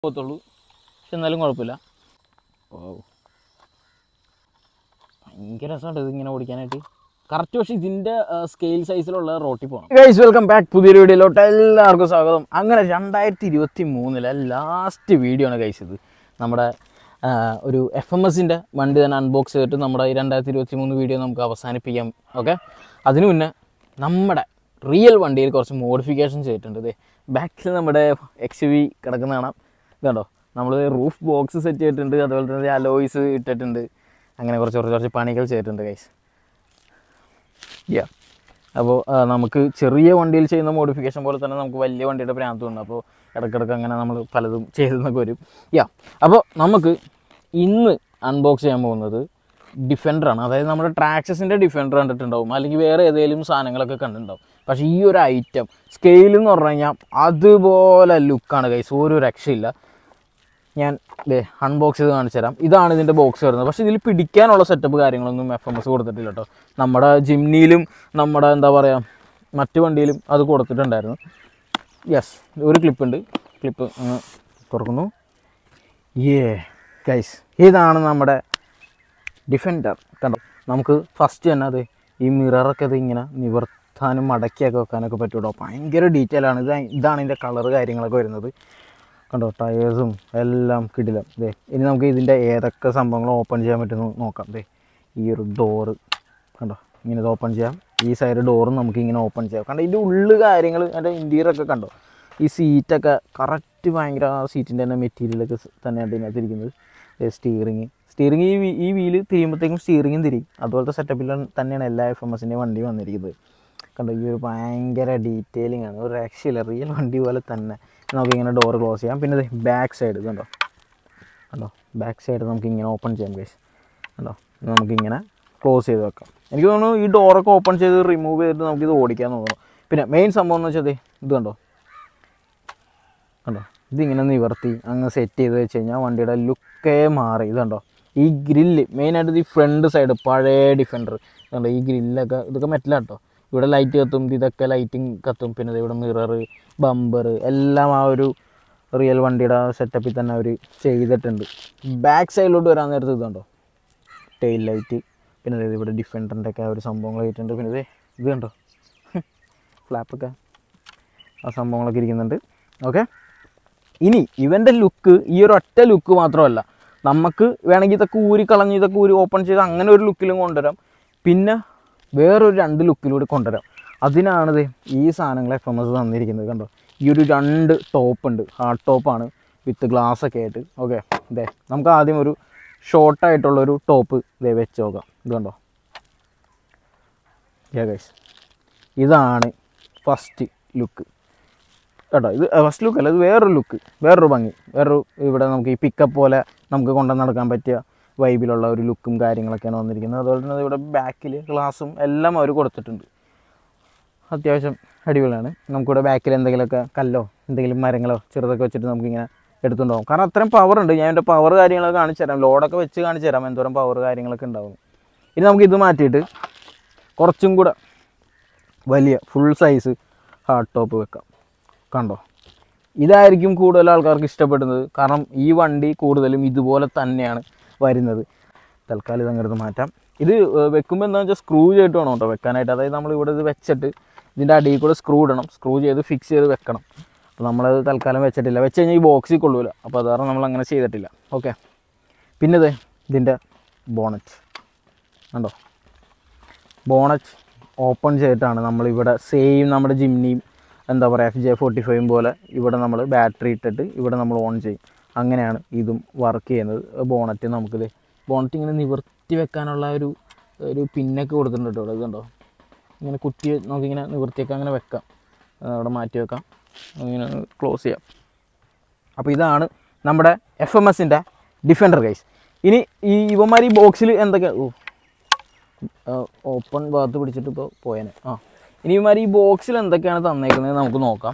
പോകത്തുള്ളൂ പക്ഷെ എന്നാലും കുഴപ്പമില്ല ഓ ഭയങ്കര രസമുണ്ട് ഇതിങ്ങനെ ഓടിക്കാനായിട്ട് കറക്റ്റ് പക്ഷേ ഇതിൻ്റെ സ്കെയിൽ സൈസിലുള്ള റോട്ടിൽ പോകണം ഗൈസ് വെൽക്കം ബാക്ക് പുതിയൊരു വീഡിയോയിലോട്ട് എല്ലാവർക്കും സ്വാഗതം അങ്ങനെ രണ്ടായിരത്തി ഇരുപത്തി മൂന്നിലെ ലാസ്റ്റ് വീഡിയോ ആണ് ഗൈസ് ഇത് നമ്മുടെ ആ, ഒരു എഫ് എം എസിൻ്റെ വണ്ടി തന്നെ അൺബോക്സ് ചെയ്തിട്ട് നമ്മുടെ ഈ രണ്ടായിരത്തി ഇരുപത്തി മൂന്ന് വീഡിയോ നമുക്ക് അവസാനിപ്പിക്കാം ഓക്കെ അതിനു മുന്നേ നമ്മുടെ റിയൽ വണ്ടിയിൽ കുറച്ച് മോഡിഫിക്കേഷൻ ചെയ്തിട്ടുണ്ട് ഇതേ ബാക്കിൽ നമ്മുടെ എക്സ് വി കിടക്കുന്ന കാണാം ഇതുണ്ടോ നമ്മൾ റൂഫ് ബോക്സ് സെറ്റ് ചെയ്തിട്ടുണ്ട് അതുപോലെ തന്നെ അലോയ്സ് ഇട്ടിട്ടുണ്ട് അങ്ങനെ കുറച്ച് കുറച്ച് കുറച്ച് പണികൾ ചെയ്തിട്ടുണ്ട് ഗൈസ് യാ അപ്പോൾ നമുക്ക് ചെറിയ വണ്ടിയിൽ ചെയ്യുന്ന മോഡിഫിക്കേഷൻ പോലെ തന്നെ നമുക്ക് വലിയ വണ്ടിയുടെ പ്രാന്തമുണ്ട് അപ്പോൾ ഇടയ്ക്കിടയ്ക്ക് അങ്ങനെ നമ്മൾ പലതും ചെയ്തെന്നൊക്കെ വരും യാ അപ്പോൾ നമുക്ക് ഇന്ന് അൺബോക്സ് ചെയ്യാൻ പോകുന്നത് ഡിഫൻഡറാണ് അതായത് നമ്മുടെ ട്രാക്സസിൻ്റെ ഡിഫൻഡർ കണ്ടിട്ടുണ്ടാവും അല്ലെങ്കിൽ വേറെ ഏതെങ്കിലും സാധനങ്ങളൊക്കെ കണ്ടിട്ടുണ്ടാവും പക്ഷേ ഈ ഒരു ഐറ്റം സ്കെയിൽ എന്ന് പറഞ്ഞു കഴിഞ്ഞാൽ അതുപോലെ ലുക്കാണ് കൈസ് ഒരു രക്ഷയില്ല ഞാൻ ദേ അൺബോക്സ് ചെയ്ത് കാണിച്ചു തരാം ഇതാണ് ഇതിൻ്റെ ബോക്സ് വരുന്നത് പക്ഷേ ഇതിൽ പിടിക്കാനുള്ള സെറ്റപ്പ് കാര്യങ്ങളൊന്നും എഫ് എം എസ് കൊടുത്തിട്ടില്ല കേട്ടോ നമ്മുടെ ജിംനിയിലും നമ്മുടെ എന്താ പറയുക മറ്റു വണ്ടിയിലും അത് കൊടുത്തിട്ടുണ്ടായിരുന്നു യെസ് ഒരു ക്ലിപ്പ് ഉണ്ട് ക്ലിപ്പ് അങ്ങ് തുറക്കുന്നു ഏ ഗൈസ് ഇതാണ് നമ്മുടെ ഡിഫൻഡർ കണ്ടോ നമുക്ക് ഫസ്റ്റ് തന്നെ അത് ഈ മിററൊക്കെ ഇത് ഇങ്ങനെ നിവർത്താനും മടക്കിയൊക്കെ വെക്കാനൊക്കെ പറ്റുമോ ഭയങ്കര ഡീറ്റെയിൽ ആണ് ഇത് ഇതാണ് ഇതിൻ്റെ കളറ് കാര്യങ്ങളൊക്കെ വരുന്നത് കണ്ടോ ടയേഴ്സും എല്ലാം കിടിലം ദേ ഇനി നമുക്ക് ഇതിൻ്റെ ഏതൊക്കെ സംഭവങ്ങൾ ഓപ്പൺ ചെയ്യാൻ പറ്റുമെന്ന് നോക്കാം ദേ ഈ ഒരു ഡോറ് കണ്ടോ ഇങ്ങനെ ഇത് ഓപ്പൺ ചെയ്യാം ഈ സൈഡ് ഡോറും നമുക്ക് ഇങ്ങനെ ഓപ്പൺ ചെയ്യാം കണ്ടോ ഇതിൻ്റെ ഉള്ളു കാര്യങ്ങൾ അതിൻ്റെ ഇൻറ്റീരിയറൊക്കെ കണ്ടോ ഈ സീറ്റൊക്കെ കറക്റ്റ് ഭയങ്കര ആ സീറ്റിൻ്റെ തന്നെ മെറ്റീരിയലൊക്കെ സ് തന്നെയാണ് ഇതിനകത്ത് ഇരിക്കുന്നത് സ്റ്റിയറിങ് സ്റ്റിയറിങ് ഈ വീ- ഈ വീല് തിരിയുമ്പോഴത്തേക്കും സ്റ്റിയറിങ്ങും തിരിയും അതുപോലത്തെ സെറ്റപ്പിൽ തന്നെയാണ് എല്ലാ എഫ് എം എസിൻ്റെ വണ്ടി വന്നിരിക്കുന്നത് കണ്ടോ ഈ ഒരു ഭയങ്കര ഡീറ്റെയിലിംഗ് ആണ് ഒരു രക്ഷയില്ല റിയൽ വണ്ടി പോലെ തന്നെ നമുക്ക് ഇങ്ങനെ ഡോർ ക്ലോസ് ചെയ്യാം പിന്നെ ബാക്ക് സൈഡ് കണ്ടോ കണ്ടോ ബാക്ക് സൈഡ് നമുക്ക് ഇങ്ങനെ ഓപ്പൺ ചെയ്യാം ഗൈസ് കണ്ടോ ഇത് നമുക്കിങ്ങനെ ക്ലോസ് ചെയ്ത് വെക്കാം എനിക്ക് തോന്നുന്നു ഈ ഡോറൊക്കെ ഓപ്പൺ ചെയ്ത് റിമൂവ് ചെയ്തിട്ട് നമുക്കിത് ഓടിക്കാൻ തോന്നുന്നു പിന്നെ മെയിൻ സംഭവം എന്ന് വെച്ചാൽ ദേ ഇത് കണ്ടോ കണ്ടോ ഇതിങ്ങനെ നിവർത്തി അങ്ങ് സെറ്റ് ചെയ്ത് വെച്ച് കഴിഞ്ഞാൽ വണ്ടിയുടെ ലുക്കേ മാറി ഇതുണ്ടോ ഈ ഗ്രില്ല് മെയിനായിട്ട് ഈ ഫ്രണ്ട് സൈഡ് പഴയ ഡിഫൻഡർ ഇതുണ്ടോ ഈ ഗ്രില്ലൊക്കെ ഇതൊക്കെ മെറ്റലാട്ടോ ഇവിടെ ലൈറ്റ് കത്തും ഇതൊക്കെ ലൈറ്റിംഗ് കത്തും പിന്നെ ദേ ഇവിടെ മിറർ ബമ്പർ എല്ലാം ആ ഒരു റിയൽ വണ്ടിയുടെ സെറ്റപ്പിൽ തന്നെ അവർ ചെയ്തിട്ടുണ്ട് ബാക്ക് സൈഡിലോട്ട് വരാൻ നേരത്ത് ഇതുണ്ടോ ടെയിൽ ലൈറ്റ് പിന്നെ ദേ ഇവിടെ ഡിഫൻഡറിൻ്റെ ഒക്കെ ആ ഒരു സംഭവങ്ങൾ ആയിട്ടുണ്ട് പിന്നെ ദേ ഇത് കണ്ടോ ഫ്ലാപ്പൊക്കെ ആ സംഭവങ്ങളൊക്കെ ഇരിക്കുന്നുണ്ട് ഓക്കെ ഇനി ഇവൻ്റെ ലുക്ക് ഈ ഒരു ഒറ്റ ലുക്ക് മാത്രമല്ല നമുക്ക് വേണമെങ്കിൽ ഇതൊക്കെ ഊരി കളഞ്ഞ് ഇതൊക്കെ ഊരി ഓപ്പൺ ചെയ്ത് അങ്ങനെ ഒരു ലുക്കിലും കൊണ്ടുവരാം പിന്നെ വേറൊരു രണ്ട് ലുക്കിലൂടെ കൊണ്ടുവരാം അതിനാണ് ദേ ഈ സാധനങ്ങൾ എഫ് എം എസ് തന്നിരിക്കുന്നത് കണ്ടോ ഈ ഒരു രണ്ട് ടോപ്പ് ഉണ്ട് ഹാർഡ് ടോപ്പാണ് വിത്ത് ഗ്ലാസ് ഒക്കെ ആയിട്ട് ഓക്കെ ഇതേ നമുക്ക് ആദ്യം ഒരു ഷോർട്ടായിട്ടുള്ളൊരു ടോപ്പ് ഇതേ വെച്ച് നോക്കാം ഇത് കണ്ടോ യാ ഗൈസ് ഇതാണ് ഫസ്റ്റ് ലുക്ക് കേട്ടോ ഇത് ഫസ്റ്റ് ലുക്ക് അല്ല ഇത് വേറൊരു ലുക്ക് വേറൊരു ഭംഗി വേറൊരു ഇവിടെ നമുക്ക് ഈ പിക്കപ്പ് പോലെ നമുക്ക് കൊണ്ടു നടക്കാൻ പറ്റിയ വൈബിലുള്ള ഒരു ലുക്കും കാര്യങ്ങളൊക്കെയാണ് വന്നിരിക്കുന്നത് അതുപോലെ തന്നെ ഇവിടെ ബാക്കിൽ ഗ്ലാസും എല്ലാം അവർ കൊടുത്തിട്ടുണ്ട് അത്യാവശ്യം അടിപൊളിയാണ് നമുക്കിവിടെ ബാക്കിൽ എന്തെങ്കിലുമൊക്കെ കല്ലോ എന്തെങ്കിലും മരങ്ങളോ ചെറുതൊക്കെ വെച്ചിട്ട് നമുക്കിങ്ങനെ എടുത്തുകൊണ്ട് പോകും കാരണം അത്രയും പവർ ഉണ്ട് ഞാൻ എൻ്റെ പവർ കാര്യങ്ങളൊക്കെ കാണിച്ചു തരാം ലോഡൊക്കെ വെച്ച് കാണിച്ചു തരാം എന്തോരം പവർ കാര്യങ്ങളൊക്കെ ഉണ്ടാവും ഇനി നമുക്ക് ഇത് മാറ്റിയിട്ട് കുറച്ചും കൂടെ വലിയ ഫുൾ സൈസ് ഹാർഡ് ടോപ്പ് വെക്കാം കണ്ടോ ഇതായിരിക്കും കൂടുതൽ ആൾക്കാർക്ക് ഇഷ്ടപ്പെടുന്നത് കാരണം ഈ വണ്ടി കൂടുതലും ഇതുപോലെ തന്നെയാണ് വരുന്നത് തൽക്കാലം ഇതങ്ങടുത്ത് മാറ്റാം ഇത് ഏർ, വെക്കുമ്പോൾ എന്താണെന്ന് വെച്ചാൽ സ്ക്രൂ ചെയ്തിട്ട് വേണം കേട്ടോ വെക്കാനായിട്ട് അതായത് നമ്മൾ ഇവിടെ ഇത് വെച്ചിട്ട് ഇതിൻ്റെ അടിയിൽ കൂടെ സ്ക്രൂ ഇടണം സ്ക്രൂ ചെയ്ത് ഫിക്സ് ചെയ്ത് വെക്കണം അപ്പോൾ നമ്മളത് തൽക്കാലം വെച്ചിട്ടില്ല വെച്ച് കഴിഞ്ഞാൽ ഈ ബോക്സിൽ കൊള്ളൂല അപ്പോൾ അത് കാരണം നമ്മൾ അങ്ങനെ ചെയ്തിട്ടില്ല ഓക്കെ പിന്നെ ദേ ഇതിൻ്റെ ബോണറ്റ് കണ്ടോ ബോണറ്റ് ഓപ്പൺ ചെയ്തിട്ടാണ് നമ്മളിവിടെ സെയിം നമ്മുടെ ജിംനിയും എന്താ പറയുക എഫ് ജെ ഫോർട്ടി ഫൈവും പോലെ ഇവിടെ നമ്മൾ ബാറ്ററി ഇട്ടിട്ട് ഇവിടെ നമ്മൾ ഓൺ ചെയ്യും അങ്ങനെയാണ് ഇതും വർക്ക് ചെയ്യുന്നത് ബോണറ്റ് നമുക്കിത് ബോണറ്റ് ഇങ്ങനെ നിവർത്തി വെക്കാനുള്ള ഒരു ഒരു പിന്നൊക്കെ കൊടുത്തിട്ടുണ്ട് കേട്ടോ ഇവിടെ ഇതുണ്ടോ ഇങ്ങനെ കുത്തി നമുക്കിങ്ങനെ നിവർത്തിയൊക്കെ അങ്ങനെ വെക്കാം ആ, അവിടെ മാറ്റി വെക്കാം ഇങ്ങനെ ക്ലോസ് ചെയ്യാം അപ്പോൾ ഇതാണ് നമ്മുടെ എഫ് എം എസിൻ്റെ ഡിഫൻഡർ ഗൈസ് ഇനി ഈ ഇവന്മാർ ഈ ബോക്സിൽ എന്തൊക്കെ ഓ ഓപ്പൺ ഭാഗത്ത് പിടിച്ചിട്ട് ഇപ്പോൾ പോയേനെ ആ ഇനി ഇവന്മാർ ഈ ബോക്സിൽ എന്തൊക്കെയാണ് തന്നേക്കുന്നത് നമുക്ക് നോക്കാം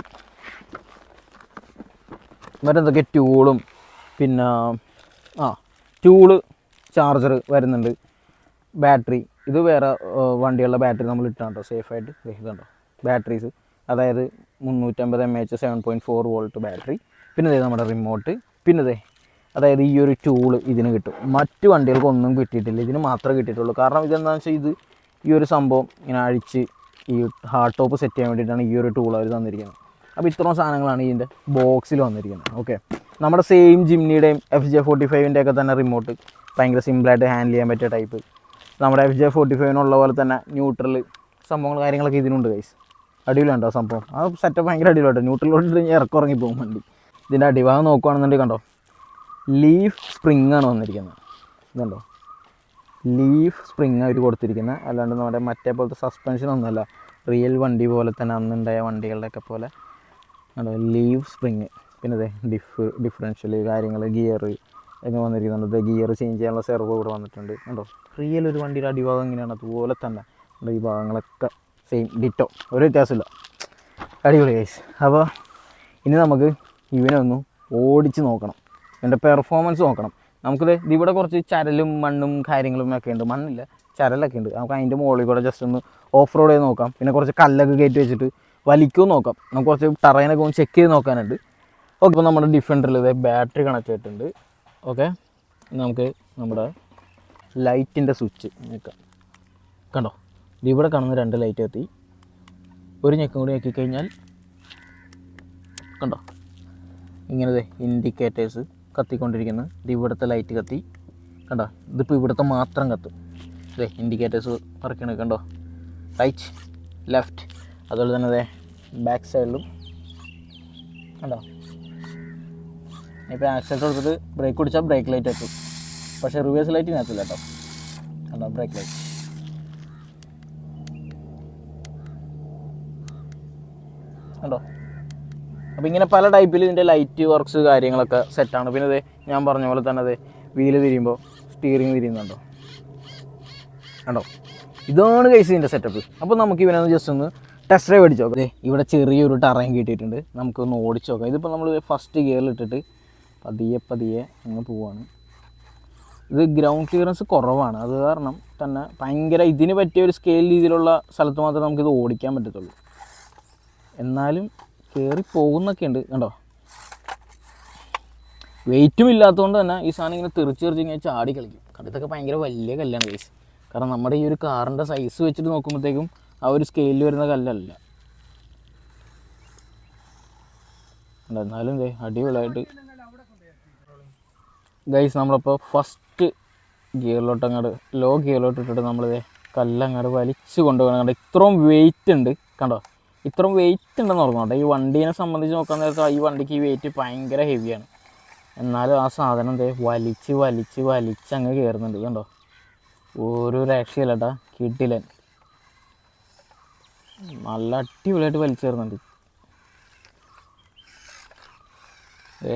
ഇവരെന്തൊക്കെ ട്യൂളും പിന്നെ ആ ട്യൂള് ചാർജർ വരുന്നുണ്ട് ബാറ്ററി ഇത് വേറെ ആ, വണ്ടികളുടെ ബാറ്ററി നമ്മൾ ഇട്ടാണ് കേട്ടോ സേഫായിട്ട് ഇതുണ്ടോ ബാറ്ററീസ് അതായത് മുന്നൂറ്റമ്പത് M H seven point four volt battery പിന്നെ ദേ നമ്മുടെ റിമോട്ട് പിന്നെ ദേ അതായത് ഈ ഒരു ടൂള് ഇതിന് കിട്ടും മറ്റു വണ്ടികൾക്ക് ഒന്നും കിട്ടിയിട്ടില്ല ഇതിന് മാത്രമേ കിട്ടിയിട്ടുള്ളൂ കാരണം ഇതെന്താണെന്ന് വെച്ചാൽ ഇത് ഈ ഒരു സംഭവം ഇങ്ങനെ അഴിച്ച് ഈ ഹാർഡ് ടോപ്പ് സെറ്റ് ചെയ്യാൻ വേണ്ടിയിട്ടാണ് ഈ ഒരു ടൂൾ അവർ തന്നിരിക്കുന്നത് അപ്പോൾ ഇത്രയും സാധനങ്ങളാണ് ഇതിൻ്റെ ബോക്സിൽ വന്നിരിക്കുന്നത് ഓക്കെ നമ്മുടെ സെയിം ജിംനിയുടെയും എഫ് ജെ ഫോർട്ടി ഫൈവിൻ്റെ ഒക്കെ തന്നെ റിമോട്ട് ഭയങ്കര സിമ്പിളായിട്ട് ഹാൻഡിൽ ചെയ്യാൻ പറ്റിയ ടൈപ്പ് നമ്മുടെ എഫ് ജെ ഫോർട്ടി ഫൈവിനുള്ള പോലെ തന്നെ ന്യൂട്രൽ സംഭവങ്ങൾ കാര്യങ്ങളൊക്കെ ഇതിനുണ്ട് ഗൈസ് അടിപൊളിയുണ്ടോ സംഭവം ആ സെറ്റപ്പ് ഭയങ്കര അടിപൊളിയാട്ടോ ന്യൂട്രലോട്ട് ഇറക്കുറങ്ങി പോകും വണ്ടി ഇതിൻ്റെ അടിഭാഗം നോക്കുകയാണെന്നുണ്ടെങ്കിൽ കണ്ടോ ലീഫ് സ്പ്രിങ് ആണ് വന്നിരിക്കുന്നത് ഇതുണ്ടോ ലീഫ് സ്പ്രിങ് അവർ കൊടുത്തിരിക്കുന്നത് അല്ലാണ്ട് നമ്മുടെ മറ്റേ പോലത്തെ സസ്പെൻഷൻ ഒന്നുമല്ല റിയൽ വണ്ടി പോലെ തന്നെ അന്നുണ്ടായ വണ്ടികളുടെയൊക്കെ പോലെ കണ്ടോ ലീവ് സ്പ്രിങ് പിന്നെ അതെ ഡിഫ് ഡിഫറൻഷ്യൽ കാര്യങ്ങൾ ഗിയർ എന്ന് വന്നിരിക്കുന്നുണ്ട് ഇത് ഗിയർ ചേഞ്ച് ചെയ്യാനുള്ള സെർവ് ഇവിടെ വന്നിട്ടുണ്ട് കണ്ടോ റിയൽ ഒരു വണ്ടിയുടെ അടിഭാഗം എങ്ങനെയാണ് അതുപോലെ തന്നെ കണ്ടോ ഈ ഭാഗങ്ങളൊക്കെ സെയിം ഡിറ്റോ ഒരു വ്യത്യാസമില്ല അടിപൊളി ഗൈസ് അപ്പോൾ ഇനി നമുക്ക് ഇവനെ ഒന്ന് ഓടിച്ച് നോക്കണം എൻ്റെ പെർഫോമൻസ് നോക്കണം നമുക്കിത് ഇവിടെ കുറച്ച് ചരലും മണ്ണും കാര്യങ്ങളും ഒക്കെ ഉണ്ട് മണ്ണില്ല ചരലൊക്കെ ഉണ്ട് നമുക്ക് അതിൻ്റെ മുകളിൽ കൂടെ ജസ്റ്റ് ഒന്ന് ഓഫ് റോഡ് ചെയ്ത് നോക്കാം പിന്നെ കുറച്ച് കല്ലൊക്കെ കയറ്റി വെച്ചിട്ട് വലിക്കും നോക്കാം നമുക്ക് കുറച്ച് ടറൈനൊക്കെ ഒന്ന് ചെക്ക് ചെയ്ത് നോക്കാനുണ്ട് ഓക്കെ ഇപ്പോൾ നമ്മുടെ ഡിഫൻഡറിൽ ഇത് ബാറ്ററി കണക്ട് ചെയ്തിട്ടുണ്ട് ഓക്കെ നമുക്ക് നമ്മുടെ ലൈറ്റിൻ്റെ സ്വിച്ച് ഞെക്കാം കണ്ടോ ഇത് ഇവിടെ കാണുന്ന രണ്ട് ലൈറ്റ് എത്തി ഒരു ഞെക്കം കൂടി ഞെക്കി കഴിഞ്ഞാൽ കണ്ടോ ഇങ്ങനത്തെ ഇൻഡിക്കേറ്റേഴ്സ് കത്തിക്കൊണ്ടിരിക്കുന്നത് ഇത് ഇവിടുത്തെ ലൈറ്റ് കത്തി കണ്ടോ ഇതിപ്പോൾ ഇവിടുത്തെ മാത്രം കത്തും ഇതേ ഇൻഡിക്കേറ്റേഴ്സ് വർക്കണ കണ്ടോ റൈറ്റ് ലെഫ്റ്റ് അതുപോലെ തന്നെ അതെ ബാക്ക് സൈഡിലും കണ്ടോ ഇപ്പോൾ ആക്സിലേറ്റർ കൊടുത്തിട്ട് ബ്രേക്ക് പിടിച്ചാൽ ബ്രേക്ക് ലൈറ്റ് എത്തും പക്ഷേ റിവേഴ്സ് ലൈറ്റ് ഇതിനകത്തില്ല കേട്ടോ കണ്ടോ ബ്രേക്ക് ലൈറ്റ് കണ്ടോ അപ്പോൾ ഇങ്ങനെ പല ടൈപ്പിൽ ഇതിൻ്റെ ലൈറ്റ് വർക്ക്സ് കാര്യങ്ങളൊക്കെ സെറ്റാണ് പിന്നെ അതെ ഞാൻ പറഞ്ഞ പോലെ തന്നെ അതെ വീല് തിരിയുമ്പോൾ സ്റ്റിയറിംഗ് തിരിയുന്നുണ്ടോ കണ്ടോ ഇതാണ് കൈസ് ഇതിൻ്റെ സെറ്റപ്പ് അപ്പോൾ നമുക്ക് ഇവനൊന്ന് ജസ്റ്റ് ഒന്ന് ടെസ്റ്റ് ഡ്രൈവ് അടിച്ച് നോക്കാം ദേ ഇവിടെ ചെറിയൊരു ടറയും കിട്ടിയിട്ടുണ്ട് നമുക്കൊന്ന് ഓടിച്ച് നോക്കാം ഇതിപ്പോൾ നമ്മൾ ഫസ്റ്റ് ഗിയറിൽ ഇട്ടിട്ട് പതിയെ പതിയെ അങ്ങ് പോവാണ് ഇത് ഗ്രൗണ്ട് ക്ലിയറൻസ് കുറവാണ് അത് കാരണം തന്നെ ഭയങ്കര ഇതിന് പറ്റിയ ഒരു സ്കെയിൽ രീതിയിലുള്ള സ്ഥലത്ത് മാത്രമേ നമുക്കിത് ഓടിക്കാൻ പറ്റത്തുള്ളൂ എന്നാലും കയറി പോകുന്നൊക്കെ ഉണ്ട് കണ്ടോ വെയിറ്റും ഇല്ലാത്തതുകൊണ്ട് തന്നെ ഈ സാധനം ഇങ്ങനെ തെറിച്ച് തെറിച്ച് ഇങ്ങനെ ചാടി കളിക്കും കണ്ടോ ഇതൊക്കെ ഭയങ്കര വലിയ കല്ലാണ് കേസ് കാരണം നമ്മുടെ ഈ ഒരു കാറിൻ്റെ സൈസ് വെച്ചിട്ട് നോക്കുമ്പോഴത്തേക്കും ആ ഒരു സ്കെയിലിൽ വരുന്ന കല്ലല്ല ഉണ്ട്. എന്നാലും ദേ അടിപൊളിയായിട്ട് ഗൈസ് നമ്മളിപ്പോൾ ഫസ്റ്റ് ഗിയറിലോട്ട് അങ്ങോട്ട് ലോ ഗിയറിലോട്ട് ഇട്ടിട്ട് നമ്മൾ കല്ലങ്ങോട്ട് വലിച്ചു കൊണ്ടുപോകണം കണ്ടോ ഇത്രയും വെയിറ്റ് ഉണ്ട് കണ്ടോ ഇത്രയും വെയിറ്റ് ഉണ്ടെന്ന് ഓർക്കണം കേട്ടോ ഈ വണ്ടീനെ സംബന്ധിച്ച് നോക്കാൻ നേരത്ത് ഈ വണ്ടിക്ക് ഈ വെയിറ്റ് ഭയങ്കര ഹെവിയാണ് എന്നാലും ആ സാധനം ദേ വലിച്ച് വലിച്ച് വലിച്ച് അങ്ങ് കയറുന്നുണ്ട് കണ്ടോ ഒരു രക്ഷയില്ല കേട്ടാ കിട്ടില്ല നല്ല അടിപൊളിയായിട്ട് വലിച്ചു കയറുന്നുണ്ട് ഏ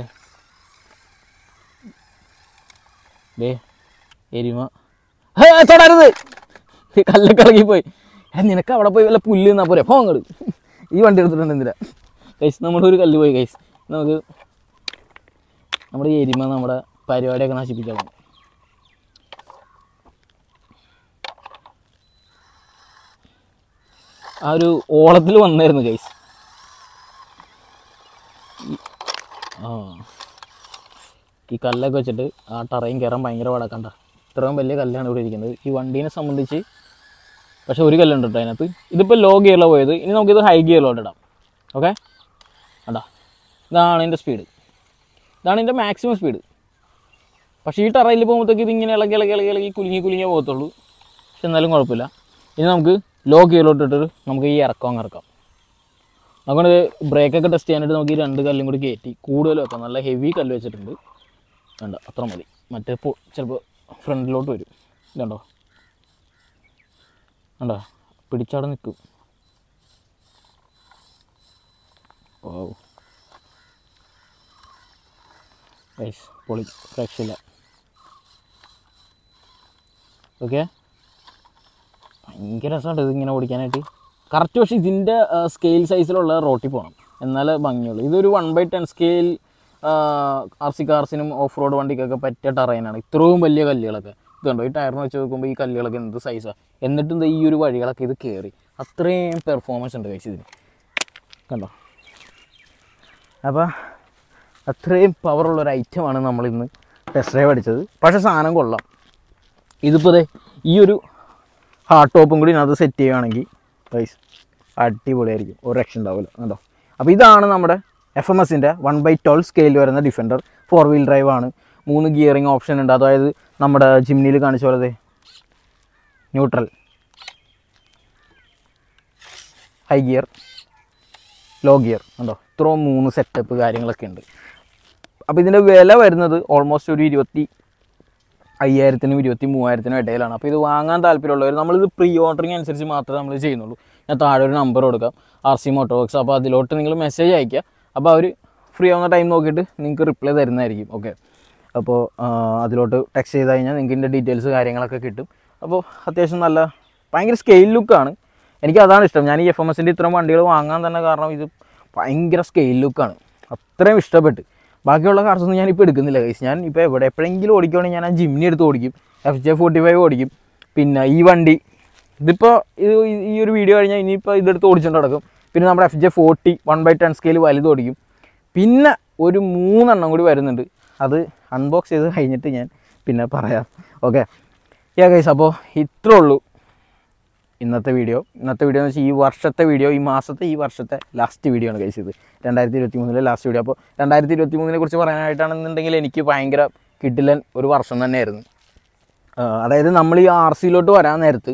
ദേ എരിമ ഹേ, തൊടരുത് ഈ കല്ലൊക്കെ ഇളകിപ്പോയി ഏ നിനക്ക് അവിടെ പോയി വല്ല പുല്ല് നിന്നാ പോരെ പോ അങ്ങോട്ട് ഈ വണ്ടി എടുത്തിട്ടുണ്ട് എന്തിനാ കൈസ് നമ്മുടെ ഒരു കല്ല് പോയി കൈസ് നമുക്ക് നമ്മുടെ ഈ എരിമ നമ്മുടെ പരിപാടിയൊക്കെ നശിപ്പിച്ചോളാം ആ ഒരു ഓളത്തിൽ വന്നായിരുന്നു കൈസ് ആ ഈ കല്ലൊക്കെ വെച്ചിട്ട് ആ ടറയും കയറാൻ ഭയങ്കര വടക്കണ്ട ഇത്രയും വലിയ കല്ലാണ് ഇവിടെ ഇരിക്കുന്നത് ഈ വണ്ടീനെ സംബന്ധിച്ച് പക്ഷേ ഒരു കല്ലുണ്ട് കേട്ടോ അതിനകത്ത് ഇതിപ്പോൾ ലോ ഗിയറിലാണ് പോയത് ഇനി നമുക്കിത് ഹൈ ഗിയറിലോട്ട് ഇടാം ഓക്കെ കണ്ടാ ഇതാണ് ഇതിൻ്റെ സ്പീഡ് ഇതാണ് ഇതിൻ്റെ മാക്സിമം സ്പീഡ് പക്ഷേ ഈ ടറയിൽ പോകുമ്പോഴത്തേക്ക് ഇതിങ്ങനെ ഇളകി ഇളകി ഇളകി ഇളകി കുലുങ്ങി കുലുങ്ങിയേ പോകത്തുള്ളൂ പക്ഷെ എന്നാലും കുഴപ്പമില്ല ഇനി നമുക്ക് ലോ ഗിയറിലോട്ട് ഇട്ടിട്ട് നമുക്ക് ഈ ഇറക്കം അങ്ങ് ഇറക്കാം നമുക്ക് ബ്രേക്കൊക്കെ ടെസ്റ്റ് ചെയ്യാനായിട്ട് നമുക്ക് ഈ രണ്ട് കല്ലും കൂടി കയറ്റി കൂടുതൽ വെക്കാം നല്ല ഹെവി കല്ല് വെച്ചിട്ടുണ്ട് വേണ്ട അത്ര മതി മറ്റേ പോ ചിലപ്പോൾ ഫ്രണ്ടിലോട്ട് വരും ഇതുണ്ടോ കണ്ടോ പിടിച്ചവിടെ നിൽക്കും ഓ ഗൈസ് പൊളി രക്ഷയില്ല ഓക്കെ ഭയങ്കര രസമുണ്ട് ഇതിങ്ങനെ ഓടിക്കാനായിട്ട് കറക്റ്റ് പക്ഷേ ഇതിൻ്റെ സ്കെയിൽ സൈസിലുള്ള റോട്ടിൽ പോകണം എന്നാലേ ഭംഗിയുള്ളൂ ഇതൊരു one by ten scale R C കാർസിനും ഓഫ് റോഡ് വണ്ടിക്കൊക്കെ പറ്റിയ ടറൈനാണ് ഇത്രയും വലിയ കല്ലുകളൊക്കെ ഇത് കണ്ടോ ഈ ടയറിന് വെച്ച് നോക്കുമ്പോൾ ഈ കല്ലുകളൊക്കെ എന്ത് സൈസാണ് എന്നിട്ടും ദേ ഈ ഒരു വഴികളൊക്കെ ഇത് കയറി അത്രയും പെർഫോമൻസ് ഉണ്ട് കഴിച്ച് ഇതിന് കണ്ടോ അപ്പോൾ അത്രയും പവറുള്ള ഒരു ഐറ്റമാണ് നമ്മൾ ഇന്ന് ടെസ്റ്റ് ഡ്രൈവ് അടിച്ചത് പക്ഷേ സാധനം കൊള്ളാം ഇതിപ്പോൾ ദേ ഈ ഒരു ഹാർഡ് ടോപ്പും കൂടി ഇതിനകത്ത് സെറ്റ് ചെയ്യുകയാണെങ്കിൽ പ്രൈസ് അടിപൊളിയായിരിക്കും ഒരു രക്ഷ ഉണ്ടാവില്ല കേട്ടോ അപ്പോൾ ഇതാണ് നമ്മുടെ എഫ് എം എസിൻ്റെ വൺ ബൈ ട്വൽവ് സ്കെയിൽ വരുന്ന ഡിഫൻഡർ ഫോർ വീൽ ഡ്രൈവ് ആണ് മൂന്ന് ഗിയറിംഗ് ഓപ്ഷൻ ഉണ്ട് അതായത് നമ്മുടെ ജിംനിയിൽ കാണിച്ച പോലെ ദേ neutral high gear low gear ഉണ്ടോ ഇത്രയും മൂന്ന് സെറ്റപ്പ് കാര്യങ്ങളൊക്കെ ഉണ്ട് അപ്പോൾ ഇതിൻ്റെ വില വരുന്നത് ഓൾമോസ്റ്റ് ഒരു ഇരുപത്തി അയ്യായിരത്തിനും ഇരുപത്തി മൂവായിരത്തിനും ഇടയിലാണ് അപ്പോൾ ഇത് വാങ്ങാൻ താല്പര്യമുള്ളവർ നമ്മളിത് പ്രീ ഓർഡറിങ് അനുസരിച്ച് മാത്രമേ നമ്മൾ ചെയ്യുന്നുള്ളൂ ഞാൻ താഴെ ഒരു നമ്പർ കൊടുക്കാം ആർ സി മോട്ടോ വർക്ക്സ് അപ്പോൾ അതിലോട്ട് നിങ്ങൾ മെസ്സേജ് അയക്കുക അപ്പോൾ അവർ ഫ്രീ ആവുന്ന ടൈം നോക്കിയിട്ട് നിങ്ങൾക്ക് റിപ്ലൈ തരുന്നതായിരിക്കും ഓക്കെ അപ്പോൾ ആ, അതിലോട്ട് ടെക്സ്റ്റ് ചെയ്ത് കഴിഞ്ഞാൽ നിങ്ങൾക്ക് ഇതിൻ്റെ ഡീറ്റെയിൽസ് കാര്യങ്ങളൊക്കെ കിട്ടും അപ്പോൾ അത്യാവശ്യം നല്ല ഭയങ്കര സ്കെയിൽ ലുക്കാണ് എനിക്ക് അതാണ് ഇഷ്ടം ഞാൻ ഈ എഫ് എം എസിൻ്റെ ഇത്തരം വണ്ടികൾ വാങ്ങാൻ തന്നെ കാരണം ഇത് ഭയങ്കര സ്കെയിൽ ലുക്കാണ് അത്രയും ഇഷ്ടപ്പെട്ട് ബാക്കിയുള്ള കാർസ് ഒന്നും ഞാനിപ്പോൾ എടുക്കുന്നില്ല കൈസ് ഞാൻ ഇപ്പോൾ എവിടെ എപ്പോഴെങ്കിലും ഓടിക്കുകയാണെങ്കിൽ ഞാൻ ആ ജിമ്നി എടുത്ത് ഓടിക്കും എഫ് ജെ ഫോർട്ടി ഫൈവ് ഓടിക്കും പിന്നെ ഈ വണ്ടി ഇതിപ്പോൾ ഇത് ഈ- ഈ ഒരു വീഡിയോ കഴിഞ്ഞാൽ ഇനിയിപ്പോൾ ഇതെടുത്ത് ഓടിച്ചുകൊണ്ട് നടക്കും പിന്നെ നമ്മുടെ F J forty one by ten scale വലുത് ഓടിക്കും പിന്നെ ഒരു മൂന്നെണ്ണം കൂടി വരുന്നുണ്ട് അത് അൺബോക്സ് ചെയ്ത് കഴിഞ്ഞിട്ട് ഞാൻ പിന്നെ പറയാം ഓക്കെ യാ ഗൈസ് അപ്പോൾ ഇത്രേ ഉള്ളൂ ഇന്നത്തെ വീഡിയോ ഇന്നത്തെ വീഡിയോ എന്ന് വെച്ചാൽ ഈ വർഷത്തെ വീഡിയോ ഈ മാസത്തെ ഈ വർഷത്തെ ലാസ്റ്റ് വീഡിയോ ആണ് കഴിച്ചത് രണ്ടായിരത്തി ഇരുപത്തി മൂന്നിലെ ലാസ്റ്റ് വീഡിയോ അപ്പോൾ രണ്ടായിരത്തി ഇരുപത്തി മൂന്നിനെ കുറിച്ച് പറയാനായിട്ടാണെന്നുണ്ടെങ്കിൽ എനിക്ക് ഭയങ്കര കിഡിലൻ ഒരു വർഷം തന്നെയായിരുന്നു ആ, അതായത് നമ്മൾ ഈ ആർ സിയിലോട്ട് വരാൻ നേരത്ത്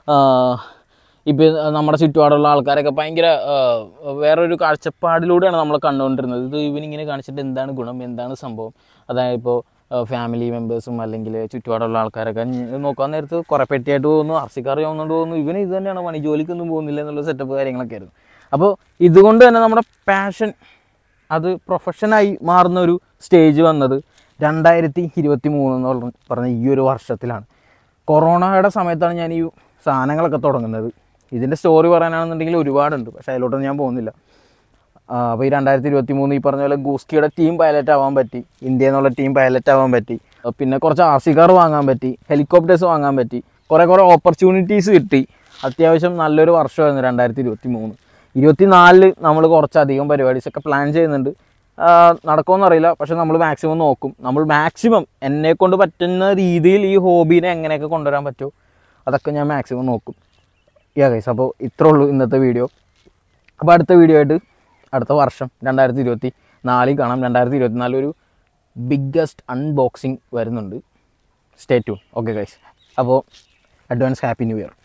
ഇപ്പം നമ്മുടെ ചുറ്റുപാടുള്ള ആൾക്കാരൊക്കെ ഭയങ്കര ആ, വേറൊരു കാഴ്ചപ്പാടിലൂടെയാണ് നമ്മൾ കണ്ടുകൊണ്ടിരുന്നത് ഇത് ഇവനിങ്ങനെ കാണിച്ചിട്ട് എന്താണ് ഗുണം എന്താണ് സംഭവം അതായത് ഇപ്പോൾ ഫാമിലി മെമ്പേഴ്സും അല്ലെങ്കിൽ ചുറ്റുപാടുള്ള ആൾക്കാരൊക്കെ ഞ- നോക്കാൻ നേരത്ത് കുറേ പെട്ടിയായിട്ട് പോകുന്നു ആർ സിക്കാർ പോകുന്നുണ്ട് പോകുന്നു ഇവന് ഇത് തന്നെയാണ് പണി ജോലിക്കൊന്നും പോകുന്നില്ല എന്നുള്ള സെറ്റപ്പ് കാര്യങ്ങളൊക്കെ ആയിരുന്നു അപ്പോൾ ഇതുകൊണ്ട് തന്നെ നമ്മുടെ പാഷൻ അത് പ്രൊഫഷനായി മാറുന്ന ഒരു സ്റ്റേജ് വന്നത് രണ്ടായിരത്തി ഇരുപത്തി മൂന്ന് എന്ന് പറഞ്ഞ- പറഞ്ഞ ഈ ഒരു വർഷത്തിലാണ് കൊറോണയുടെ സമയത്താണ് ഞാൻ ഈ സാധനങ്ങളൊക്കെ തുടങ്ങുന്നത് ഇതിൻ്റെ സ്റ്റോറി പറയാനാണെന്നുണ്ടെങ്കിൽ ഒരുപാടുണ്ട് പക്ഷേ അതിലോട്ടൊന്നും ഞാൻ പോകുന്നില്ല അപ്പോൾ ഈ രണ്ടായിരത്തി ഇരുപത്തി മൂന്ന് ഈ പറഞ്ഞ പോലെ ഗൂസ്കിയുടെ ടീം പൈലറ്റ് ആവാൻ പറ്റി ഇന്ത്യ എന്നുള്ള ടീം പൈലറ്റ് ആവാൻ പറ്റി ആ, പിന്നെ കുറച്ച് ആർ സി കാർ വാങ്ങാൻ പറ്റി ഹെലികോപ്റ്റേഴ്സ് വാങ്ങാൻ പറ്റി കുറേ കുറേ ഓപ്പർച്യൂണിറ്റീസ് കിട്ടി അത്യാവശ്യം നല്ലൊരു വർഷമായിരുന്നു രണ്ടായിരത്തി ഇരുപത്തി മൂന്ന് ഇരുപത്തി നാലില് നമ്മൾ കുറച്ചധികം പരിപാടീസ് ഒക്കെ പ്ലാൻ ചെയ്യുന്നുണ്ട് ആ, നടക്കുമെന്ന് അറിയില്ല പക്ഷെ നമ്മൾ മാക്സിമം നോക്കും നമ്മൾ മാക്സിമം എന്നെ കൊണ്ട് പറ്റുന്ന രീതിയിൽ ഈ ഹോബീനെ എങ്ങനെയൊക്കെ കൊണ്ടുവരാൻ പറ്റുമോ അതൊക്കെ ഞാൻ മാക്സിമം നോക്കും യാ ഗൈസ് അപ്പോൾ ഇത്രേ ഉള്ളൂ ഇന്നത്തെ വീഡിയോ അപ്പോൾ അടുത്ത വീഡിയോ ആയിട്ട് അടുത്ത വർഷം രണ്ടായിരത്തി ഇരുപത്തി നാലിൽ കാണാം രണ്ടായിരത്തി ഇരുപത്തി നാലിൽ ഒരു ബിഗ്ഗസ്റ്റ് അൺബോക്സിങ് വരുന്നുണ്ട് സ്റ്റേ ട്യൂൺ ഓക്കെ ഗൈസ് അപ്പോൾ അഡ്വാൻസ് ഹാപ്പി ന്യൂ ഇയർ